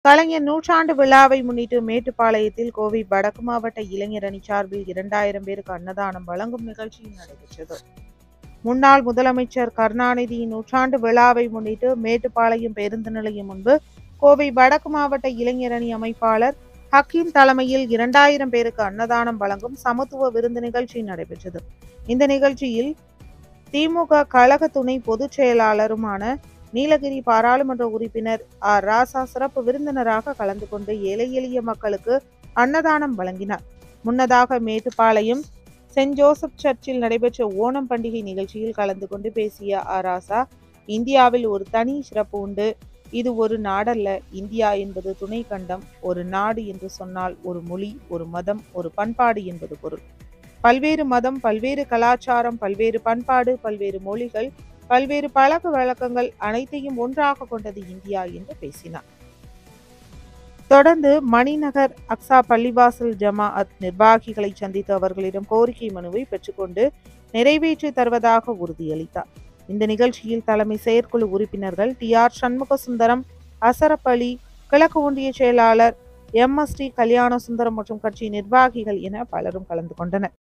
கலைஞர் நூற்றாண்டு விழாவை முன்னிட்டு மேட்டுப்பாளையத்தில் கோவை வடக்கு மாவட்ட இளைஞர் அணி சார்பில் இரண்டாயிரம் பேருக்கு அன்னதானம் வழங்கும் நிகழ்ச்சி நடைபெற்றது முன்னாள் முதலமைச்சர் கருணாநிதியின் நூற்றாண்டு விழாவை முன்னிட்டு மேட்டுப்பாளையம் பேருந்து நிலையம் முன்பு கோவை வடக்கு மாவட்ட இளைஞர் அணி அமைப்பாளர் ஹக்கீம் தலைமையில் இரண்டாயிரம் பேருக்கு அன்னதானம் வழங்கும் சமத்துவ விருந்து நிகழ்ச்சி நடைபெற்றது இந்த நிகழ்ச்சியில் திமுக கழக துணை பொதுச் செயலாளருமான நீலகிரி பாராளுமன்ற உறுப்பினர் ஆர் ராசா சிறப்பு விருந்தினராக கலந்து கொண்டு ஏழை எளிய மக்களுக்கு அன்னதானம் வழங்கினார் முன்னதாக மேட்டுப்பாளையம் சென்ட் ஜோசப் சர்ச்சில் நடைபெற்ற ஓணம் பண்டிகை நிகழ்ச்சியில் கலந்து கொண்டு பேசிய ஆர் ராசா இந்தியாவில் ஒரு தனி சிறப்பு உண்டு இது ஒரு நாடல்ல இந்தியா என்பது துணை கண்டம் ஒரு நாடு என்று சொன்னால் ஒரு மொழி ஒரு மதம் ஒரு பண்பாடு என்பது பொருள் பல்வேறு மதம் பல்வேறு கலாச்சாரம் பல்வேறு பண்பாடு பல்வேறு மொழிகள் பல்வேறு பழக்க வழக்கங்கள் அனைத்தையும் ஒன்றாக கொண்டது இந்தியா என்று பேசினார் தொடர்ந்து மணிநகர் அக்ஸா பள்ளிவாசல் ஜமாஅத் நிர்வாகிகளை சந்தித்து அவர்களிடம் கோரிக்கை மனுவை பெற்றுக்கொண்டு நிறைவேற்றி தருவதாக உறுதியளித்தார் இந்த நிகழ்ச்சியில் தலைமை செயற்குழு உறுப்பினர்கள் டி ஆர் சண்முக சுந்தரம் அசரப் அலி கிழக்கு ஒன்றிய செயலாளர் எம் எஸ் டி கல்யாண சுந்தரம் மற்றும் கட்சி நிர்வாகிகள் என பலரும் கலந்து கொண்டனர்